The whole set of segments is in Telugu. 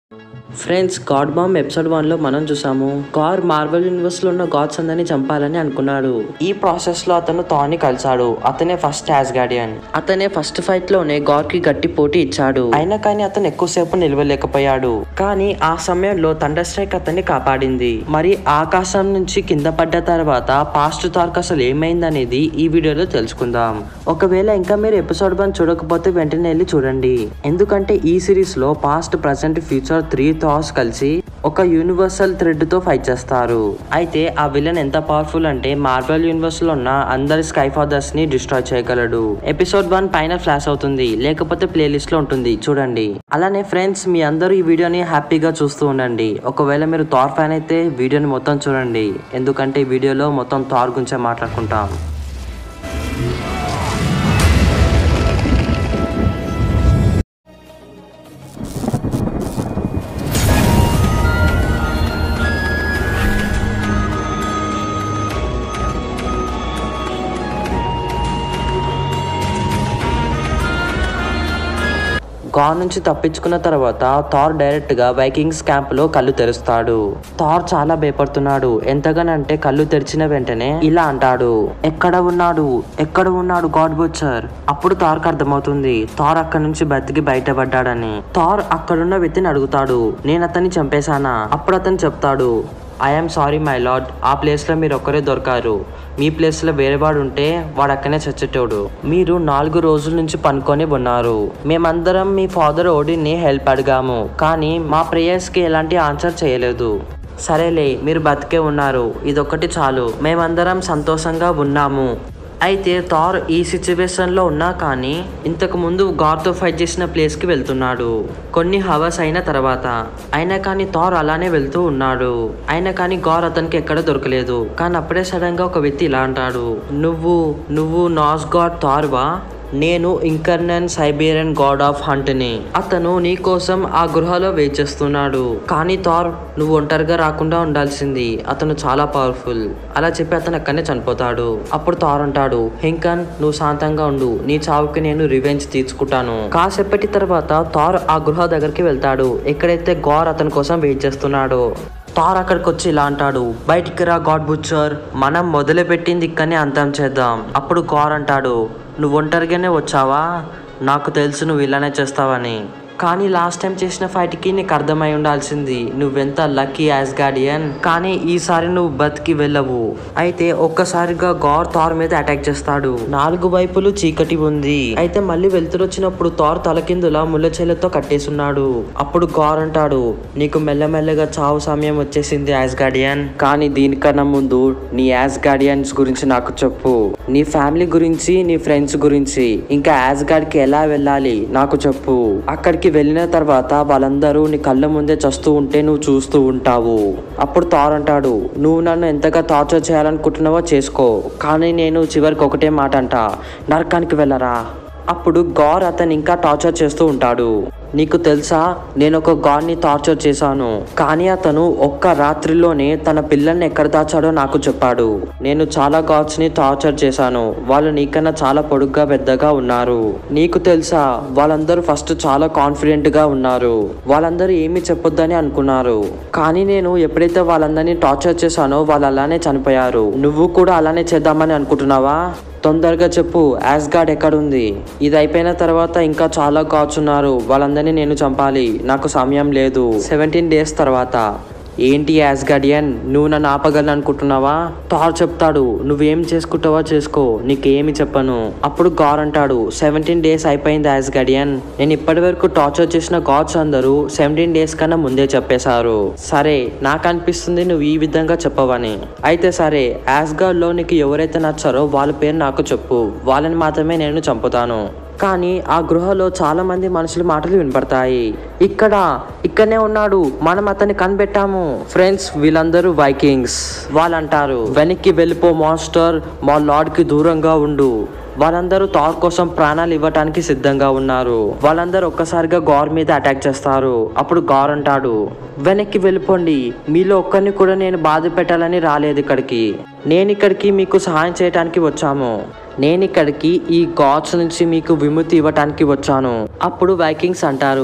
Friends god bomb episode one లో మనం చూసాము గార్ మార్వెల్ యూనివర్స్ లో ఉన్న గాడ్స్ అందరినీ చంపాలని అనుకున్నాడు ఈ ప్రాసెస్ లో అతను థార్ ని కలిసాడు అతనే ఫస్ట్ యాజ్ గార్డియన్ అతనే ఫస్ట్ ఫైట్ లోనే గార్ కి గట్టి పోటీ ఇచ్చాడు అయినా కానీ అతను ఎక్కువసేపు నిలవలేకపోయాడు కానీ ఆ సమయంలో థండర్ స్ట్రైక్ అతన్ని కాపాడింది మరి ఆకాశం నుంచి కింద పడ్డ తర్వాత పాస్ట్ థార్క్ అసలు ఏమైందనేది ఈ వీడియోలో తెలుసుకుందాం ఒకవేళ ఇంకా మీరు ఎపిసోడ్ వన్ చూడకపోతే వెంటనే వెళ్ళి చూడండి ఎందుకంటే ఈ సిరీస్ లో past present future three thoughts కలిసి ఒక యూనివర్సల్ థ్రెడ్ తో ఫైట్ చేస్తారు అయితే ఆ విలన్ ఎంత పవర్ఫుల్ అంటే మార్వెల్ యూనివర్స్ లో ఉన్న అందరి స్కై ఫాదర్స్ ని డిస్ట్రాయ్ చేయగలడు ఎపిసోడ్ వన్ పైన ఫ్లాష్ అవుతుంది లేకపోతే ప్లేలిస్ట్ లో ఉంటుంది చూడండి అలానే ఫ్రెండ్స్ మీ అందరూ ఈ వీడియోని హ్యాపీగా చూస్తూ ఉండండి ఒకవేళ మీరు థార్ ఫ్యాన్ అయితే వీడియోని మొత్తం చూడండి ఎందుకంటే ఈ వీడియోలో మొత్తం థార్ గురించే మాట్లాడుకుంటాం గాన్ నుంచి తప్పించుకున్న తర్వాత థార్ డైరెక్ట్ గా వైకింగ్స్ క్యాంప్ లో కళ్ళు తెరుస్తాడు థార్ చాలా భయపడుతున్నాడు ఎంతగానంటే కళ్ళు తెరిచిన వెంటనే ఇలా అంటాడు ఎక్కడ ఉన్నాడు ఎక్కడ ఉన్నాడు గాడ్ బుచ్చర్ అప్పుడు థార్ కి అర్థమవుతుంది థార్ అక్కడి నుంచి బతికి బయటపడ్డాడని థార్ అక్కడున్న వ్యక్తిని అడుగుతాడు నేను అతన్ని చంపేశానా అప్పుడు అతను చెప్తాడు ఐఎమ్ సారీ మై లార్డ్ ఆ ప్లేస్లో మీరు ఒక్కరే దొరకారు మీ ప్లేస్లో వేరే వాడు ఉంటే వాడు అక్కనే చచ్చేటోడు మీరు నాలుగు రోజుల నుంచి పనుకొని ఉన్నారు మేమందరం మీ ఫాదర్ ఓడిని హెల్ప్ అడిగాము కానీ మా ప్రేయర్స్కి ఎలాంటి ఆన్సర్ చేయలేదు సరేలే మీరు బతికే ఉన్నారు ఇదొక్కటి చాలు మేమందరం సంతోషంగా ఉన్నాము అయితే థార్ ఈ సిచ్యువేషన్ లో ఉన్నా కానీ ఇంతకు ముందు గార్ తో ఫైట్ చేసిన ప్లేస్ కి వెళ్తున్నాడు కొన్ని హవర్స్ అయిన తర్వాత అయినా కానీ థార్ అలానే వెళ్తూ ఉన్నాడు అయినా కానీ గార్ అతనికి ఎక్కడ దొరకలేదు కానీ అప్పుడే సడన్ గా ఒక వ్యక్తి ఇలా అంటాడు నువ్వు నువ్వు నాస్ గాడ్ థార్వా నేను ఇంకర్నన్ సైబేరియన్ గాడ్ ఆఫ్ హంట్ని అతను నీ కోసం ఆ గృహలో వెయిట్ చేస్తున్నాడు కానీ థార్ నువ్వు ఒంటరిగా రాకుండా ఉండాల్సింది అతను చాలా పవర్ఫుల్ అలా చెప్పి అతను అక్కడనే చనిపోతాడు అప్పుడు థార్ అంటాడు హింకన్ నువ్వు శాంతంగా ఉండు నీ చావుకి నేను రివెంజ్ తీర్చుకుంటాను కాసేపటి తర్వాత థార్ ఆ గృహ దగ్గరికి వెళ్తాడు ఎక్కడైతే గార్ అతని కోసం వెయిట్ చేస్తున్నాడో థార్ అక్కడికి వచ్చి ఇలా అంటాడు బయటికి రా గాడ్ బుచ్చర్ మనం మొదలుపెట్టింది ఇక్కడనే అంతం చేద్దాం అప్పుడు గార్ అంటాడు నువ్వు ఒంటరిగానే వచ్చావా నాకు తెలుసు నువ్వు ఇలానే చేస్తావని కానీ లాస్ట్ టైం చేసిన ఫైట్కి నీకు అర్థమై ఉండాల్సింది నువ్వెంత లక్కీ యాజ్ గార్డియన్ కానీ ఈసారి నువ్వు బతికి వెళ్ళవు అయితే ఒక్కసారిగా గార్ థార్ మీద అటాక్ చేస్తాడు నాలుగు వైపులు చీకటి ఉంది అయితే మళ్ళీ వెళ్తురు వచ్చినప్పుడు థార్ తలకిందులా ముళ్ళచెల్లతో కట్టేసున్నాడు అప్పుడు గార్ అంటాడు నీకు మెల్లమెల్లగా చావు సమయం వచ్చేసింది యాజ్ గార్డియన్ కానీ దీనికన్నా ముందు నీ యాజ్ గార్డియన్స్ గురించి నాకు చెప్పు నీ ఫ్యామిలీ గురించి నీ ఫ్రెండ్స్ గురించి ఇంకా యాజ్ గార్డ్కి ఎలా వెళ్ళాలి నాకు చెప్పు అక్కడికి వెళ్ళిన తర్వాత వాళ్ళందరూ నీ కళ్ళ ముందే చస్తూ ఉంటే నువ్వు చూస్తూ ఉంటావు అప్పుడు థార్ అంటాడు నువ్వు నన్ను ఎంతగా టార్చర్ చేయాలనుకుంటున్నావో చేసుకో కానీ నేను చివరికి ఒకటే మాట అంట నరకానికి వెళ్ళరా అప్పుడు గార్ అతను ఇంకా టార్చర్ చేస్తూ ఉంటాడు నీకు తెలుసా నేను ఒక గాడ్ని టార్చర్ చేశాను కానీ అతను ఒక్క రాత్రిలోనే తన పిల్లల్ని ఎక్కడ దాచాడో నాకు చెప్పాడు నేను చాలా గాడ్స్ ని టార్చర్ చేశాను వాళ్ళు నీకన్నా చాలా పొడుగ్గా పెద్దగా ఉన్నారు నీకు తెలుసా వాళ్ళందరూ ఫస్ట్ చాలా కాన్ఫిడెంట్ గా ఉన్నారు వాళ్ళందరూ ఏమీ చెప్పొద్దని అనుకున్నారు కానీ నేను ఎప్పుడైతే వాళ్ళందరినీ టార్చర్ చేశానో వాళ్ళు అలానే చనిపోయారు నువ్వు కూడా అలానే చేద్దామని అనుకుంటున్నావా తొందరగా చెప్పు యాజ్ గాడ్ ఎక్కడుంది ఇది అయిపోయిన తర్వాత ఇంకా చాలా గాడ్స్ ఉన్నారు వాళ్ళందరినీ నేను చంపాలి నాకు సమయం లేదు సెవెంటీన్ డేస్ తర్వాత ఏంటి యాజ్ గార్డియన్ నువ్వు నన్ను ఆపగలను అనుకుంటున్నావా థార్ చెప్తాడు నువ్వేం చేసుకుంటావో చేసుకో నీకేమి చెప్పను అప్పుడు గార్ అంటాడు సెవెంటీన్ డేస్ అయిపోయింది యాజ్ గార్డియన్ నేను ఇప్పటి వరకు టార్చర్ చేసిన గాడ్స్ అందరూ సెవెంటీన్ డేస్ కన్నా ముందే చెప్పేశారు సరే నాకు అనిపిస్తుంది నువ్వు ఈ విధంగా చెప్పవని అయితే సరే యాజ్ గాడ్ లో నీకు ఎవరైతే నచ్చారో వాళ్ళ పేరు నాకు చెప్పు వాళ్ళని మాత్రమే నేను చంపుతాను కానీ ఆ గృహలో చాలా మంది మనుషుల మాటలు వినపడతాయి ఇక్కడ ఇక్కడనే ఉన్నాడు మనం అతన్ని కనిపెట్టాము ఫ్రెండ్స్ వీళ్ళందరూ వైకింగ్స్ వాళ్ళంటారు వెనక్కి వెళ్ళిపో మాస్టర్ మా లార్డ్ కి దూరంగా ఉండు వాళ్ళందరూ థార్ కోసం ప్రాణాలు ఇవ్వటానికి సిద్ధంగా ఉన్నారు వాళ్ళందరూ ఒక్కసారిగా గార్ మీద అటాక్ చేస్తారు అప్పుడు గార్ అంటాడు వెనక్కి వెళ్ళిపోండి మీలో ఒక్కరిని కూడా నేను బాధ పెట్టాలని రాలేదు ఇక్కడికి నేను ఇక్కడికి మీకు సహాయం చేయడానికి వచ్చాము నేను ఇక్కడికి ఈ గాడ్స్ నుంచి మీకు విముక్తి ఇవ్వటానికి వచ్చాను అప్పుడు వైకింగ్స్ అంటారు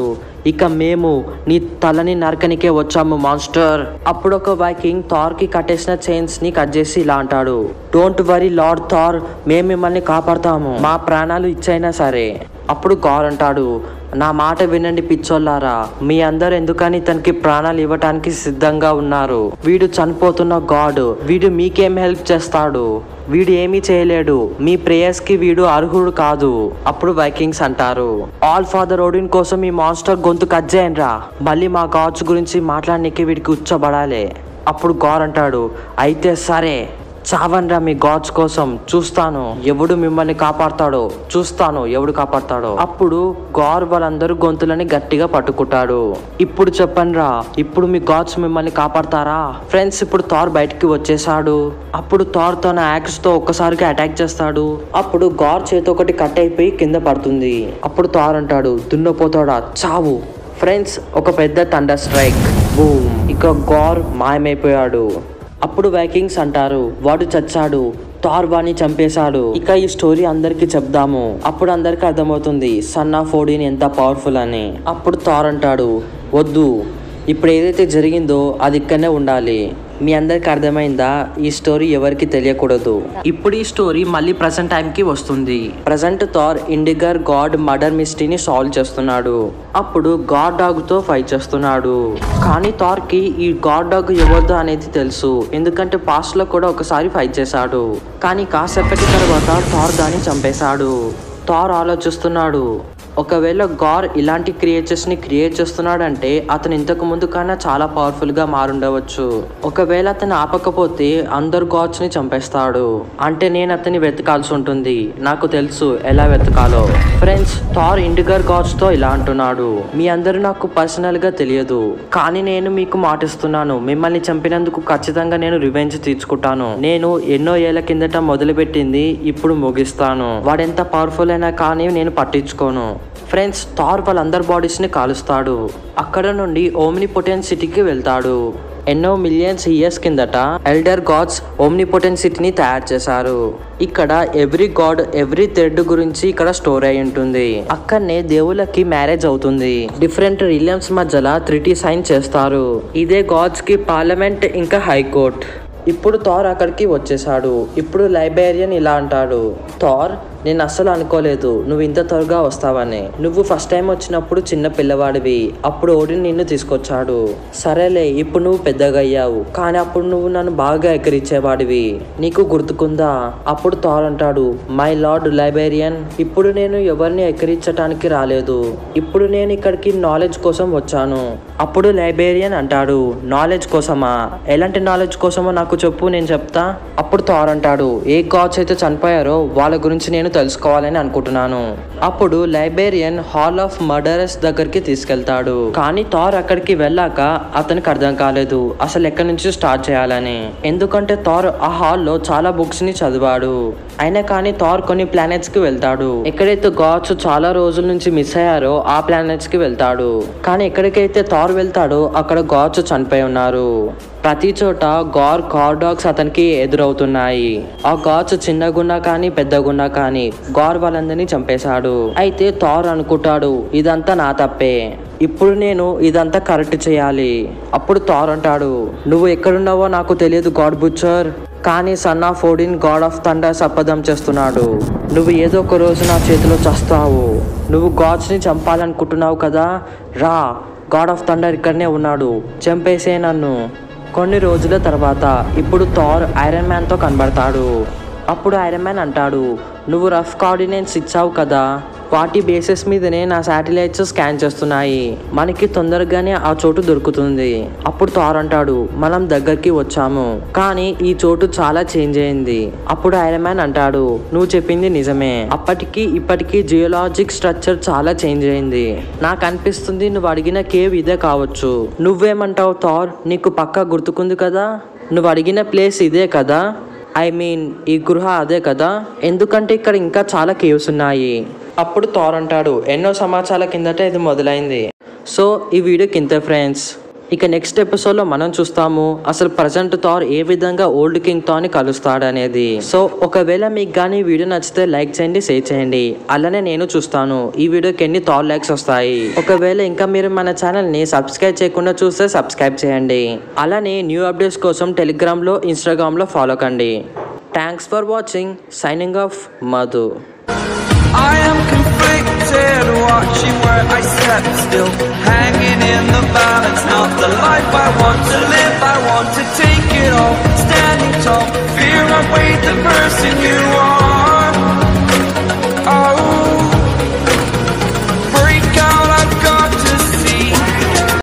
ఇక మేము నీ తలని నరకనికే వచ్చాము మాన్స్టర్ అప్పుడు ఒక వైకింగ్ థార్ కి కట్టేసిన చైన్స్ ని కట్ చేసి ఇలా అంటాడు డోంట్ వరీ లార్డ్ థార్ మేము మిమ్మల్ని కాపాడతాము మా ప్రాణాలు ఇచ్చైనా సరే అప్పుడు గార్ అంటాడు నా మాట వినండి పిచ్చోళ్ళారా మీ అందరు ఎందుకని తనకి ప్రాణాలు ఇవ్వటానికి సిద్ధంగా ఉన్నారు వీడు చనిపోతున్న గాడ్ వీడు మీకేం హెల్ప్ చేస్తాడు వీడు ఏమీ చేయలేడు మీ ప్రేయర్స్ కి వీడు అర్హుడు కాదు అప్పుడు వైకింగ్స్ అంటారు ఆల్ ఫాదర్ ఓడిన్ కోసం ఈ మాన్స్టర్ గొంతు కట్ చేయండిరా మళ్ళీ మా గాడ్స్ గురించి మాట్లాడడానికి వీడికి ఉచ్చబడాలి అప్పుడు గార్ అంటాడు అయితే సరే చావన్రా మీ గాడ్స్ కోసం చూస్తాను ఎవడు మిమ్మల్ని కాపాడతాడో చూస్తాను ఎవడు కాపాడతాడో అప్పుడు గార్ వాళ్ళందరూ గొంతులని గట్టిగా పట్టుకుంటాడు ఇప్పుడు చెప్పండిరా ఇప్పుడు మీ గాడ్స్ మిమ్మల్ని కాపాడతారా ఫ్రెండ్స్ ఇప్పుడు థార్ బయటికి వచ్చేసాడు అప్పుడు థార్ తన యాక్స్ తో ఒక్కసారిగా అటాక్ చేస్తాడు అప్పుడు గార్ చేతి ఒకటి కట్ అయిపోయి కింద పడుతుంది అప్పుడు థార్ అంటాడు దున్నపోతాడా చావు ఫ్రెండ్స్ ఒక పెద్ద తండర్ స్ట్రైక్ బూమ్ ఇక గార్ మాయమైపోయాడు అప్పుడు వైకింగ్స్ అంటారు వాడు చచ్చాడు థార్ వాణ్ణి చంపేశాడు ఇక ఈ స్టోరీ అందరికి చెప్దాము అప్పుడు అందరికి అర్థమవుతుంది సన్ ఆఫ్ ఓడిన్ ఎంత పవర్ఫుల్ అని అప్పుడు థార్ అంటాడు వద్దు ఇప్పుడు ఏదైతే జరిగిందో అది ఇక్కడనే ఉండాలి మీ అందరికి అర్థమైందా ఈ స్టోరీ ఎవరికి తెలియకూడదు ఇప్పుడు ఈ స్టోరీ మళ్ళీ ప్రజెంట్ టైంకి వస్తుంది present Thor Indigarr god murder మిస్టరీని సాల్వ్ చేస్తున్నాడు అప్పుడు గాడ్ డాగ్ తో ఫైట్ చేస్తున్నాడు కానీ థార్ కి ఈ గాడ్ డాగ్ ఎవరిదో అనేది తెలుసు ఎందుకంటే పాస్ట్ లో కూడా ఒకసారి ఫైట్ చేశాడు కానీ కాసేపటి తర్వాత థార్ దాన్ని చంపేశాడు థార్ ఆలోచిస్తున్నాడు ఒకవేళ గార్ ఇలాంటి క్రియేచర్స్ ని క్రియేట్ చేస్తున్నాడంటే అతను ఇంతకు ముందు కన్నా చాలా పవర్ఫుల్ గా మారుండవచ్చు ఒకవేళ అతను ఆపకపోతే అందరు గాడ్స్ ని చంపేస్తాడు అంటే నేను అతన్ని వెతకాల్సి ఉంటుంది నాకు తెలుసు ఎలా వెతకాలో ఫ్రెండ్స్ థార్ ఇండిగర్ గాడ్స్ తో ఇలా అంటున్నాడు మీ అందరూ నాకు పర్సనల్ గా తెలియదు కానీ నేను మీకు మాటిస్తున్నాను మిమ్మల్ని చంపినందుకు ఖచ్చితంగా నేను రివెంజ్ తీర్చుకుంటాను నేను ఎన్నో ఏళ్ల కిందట మొదలుపెట్టింది ఇప్పుడు ముగిస్తాను వాడెంత పవర్ఫుల్ అయినా కానీ నేను పట్టించుకోను ఫ్రెండ్స్ థార్ వాళ్ళందరి బాడీస్ ని కాలుస్తాడు అక్కడ నుండి ఓమ్ని పొటెన్ సిటీకి వెళ్తాడు ఎన్నో మిలియన్స్ ఇయర్స్ కిందట ఎల్డర్ గాడ్స్ ఓమ్నిపోటెంట్ సిటీని తయారు చేశారు ఇక్కడ ఎవ్రీ గాడ్ ఎవ్రీ థ్రెడ్ గురించి ఇక్కడ స్టోర్ అయి ఉంటుంది అక్కడనే దేవుళ్ళకి మ్యారేజ్ అవుతుంది డిఫరెంట్ రిలియమ్స్ మధ్యలో త్రిటీ సైన్ చేస్తారు ఇదే గాడ్స్ కి పార్లమెంట్ ఇంకా హైకోర్ట్ ఇప్పుడు థార్ అక్కడికి వచ్చేసాడు ఇప్పుడు లైబ్రేరియన్ ఇలా అంటాడు థార్ నేను అస్సలు అనుకోలేదు నువ్వు ఇంత త్వరగా వస్తావని నువ్వు ఫస్ట్ టైం వచ్చినప్పుడు చిన్న పిల్లవాడివి అప్పుడు ఓడిని నిన్ను తీసుకొచ్చాడు సరేలే ఇప్పుడు నువ్వు పెద్దగా అయ్యావు కానీ అప్పుడు నువ్వు నన్ను బాగా ఎక్కరిచ్చేవాడివి నీకు గుర్తుకుందా అప్పుడు థార్ అంటాడు మై లార్డ్ లైబ్రేరియన్ ఇప్పుడు నేను ఎవరిని ఎక్కరించటానికి రాలేదు ఇప్పుడు నేను ఇక్కడికి నాలెడ్జ్ కోసం వచ్చాను అప్పుడు లైబ్రేరియన్ అంటాడు నాలెడ్జ్ కోసమా ఎలాంటి నాలెడ్జ్ కోసమో నాకు చెప్పు నేను చెప్తా అప్పుడు థార్ అంటాడు ఏ గాడ్స్ అయితే చనిపోయారో వాళ్ళ గురించి నేను తెలుసుకోవాలని అనుకుంటున్నాను అప్పుడు లైబ్రేరియన్ హాల్ ఆఫ్ మర్డరస్ దగ్గరికి తీసుకెళ్తాడు కానీ థార్ అక్కడికి వెళ్ళాక అతనికి అర్థం కాలేదు అసలు ఎక్కడి నుంచి స్టార్ట్ చేయాలని ఎందుకంటే థార్ ఆ హాల్లో చాలా బుక్స్ ని చదివాడు అయినా కానీ థార్ కొన్ని ప్లానెట్స్ కి వెళ్తాడు ఎక్కడైతే గాడ్స్ చాలా రోజుల నుంచి మిస్ అయ్యారో ఆ ప్లానెట్స్ కి వెళ్తాడు కానీ ఎక్కడికైతే థార్ వెళ్తాడో అక్కడ గాడ్స్ చనిపోయి ఉన్నారు ప్రతి చోట గార్ గార్ డాగ్స్ అతనికి ఎదురవుతున్నాయి ఆ గాడ్స్ చిన్నగున్నా కానీ పెద్దగున్నా కానీ గార్ వాళ్ళందరినీ చంపేశాడు అయితే థార్ అనుకుంటాడు ఇదంతా నా తప్పే ఇప్పుడు నేను ఇదంతా కరెక్ట్ చేయాలి అప్పుడు థార్ అంటాడు నువ్వు ఎక్కడున్నావో నాకు తెలియదు గాడ్ బుచ్చర్ కానీ son of Odin god of thunder శపథం చేస్తున్నాడు నువ్వు ఏదో ఒక రోజు నా చేతిలో చస్తావు నువ్వు గాడ్స్ని చంపాలనుకుంటున్నావు కదా రా గాడ్ ఆఫ్ థండర్ ఇక్కడనే ఉన్నాడు చంపేసే నన్ను కొన్ని రోజుల తర్వాత ఇప్పుడు థార్ ఐరన్ మ్యాన్తో కనబడతాడు అప్పుడు ఐరన్ మ్యాన్ అంటాడు నువ్వు రఫ్ కోఆర్డినేట్స్ ఇచ్చావు కదా వాటి బేసిస్ మీదనే నా శాటిలైట్స్ స్కాన్ చేస్తున్నాయి మనకి తొందరగానే ఆ చోటు దొరుకుతుంది అప్పుడు థార్ అంటాడు మనం దగ్గరికి వచ్చాము కానీ ఈ చోటు చాలా చేంజ్ అయింది అప్పుడు ఐరన్ మ్యాన్ అంటాడు నువ్వు చెప్పింది నిజమే అప్పటికి ఇప్పటికి జియోలాజిక్ స్ట్రక్చర్ చాలా చేంజ్ అయింది నాకు అనిపిస్తుంది నువ్వు అడిగిన కేవ్ ఇదే కావచ్చు నువ్వేమంటావు థార్ నీకు పక్కా గుర్తుకుంది కదా నువ్వు అడిగిన ప్లేస్ ఇదే కదా ఐ మీన్ ఈ గృహ అదే కదా ఎందుకంటే ఇక్కడ ఇంకా చాలా కేవ్స్ ఉన్నాయి అప్పుడు థార్ అంటాడు ఎన్నో సమాచారాల కిందట ఇది మొదలైంది సో ఈ వీడియోకి ఇంతే ఫ్రెండ్స్ ఇక నెక్స్ట్ ఎపిసోడ్ లో మనం చూస్తాము అసలు ప్రజెంట్ థార్ ఏ విధంగా ఓల్డ్ కింగ్ తో కలుస్తాడు అనేది సో ఒకవేళ మీకు కానీ వీడియో నచ్చితే లైక్ చేయండి షేర్ చేయండి అలానే నేను చూస్తాను ఈ వీడియోకి ఎన్ని థార్ లైక్స్ వస్తాయి ఒకవేళ ఇంకా మీరు మన ఛానల్ ని సబ్స్క్రైబ్ చేయకుండా చూస్తే సబ్స్క్రైబ్ చేయండి అలానే న్యూ అప్డేట్స్ కోసం టెలిగ్రామ్ లో ఇన్స్టాగ్రామ్ లో ఫాలో కండి thanks for watching signing off Madhu I am conflicted, watching where I step still, hanging in the balance. Not the life I want to live, I want to take it all. Standing tall, fear I weighed the person you are.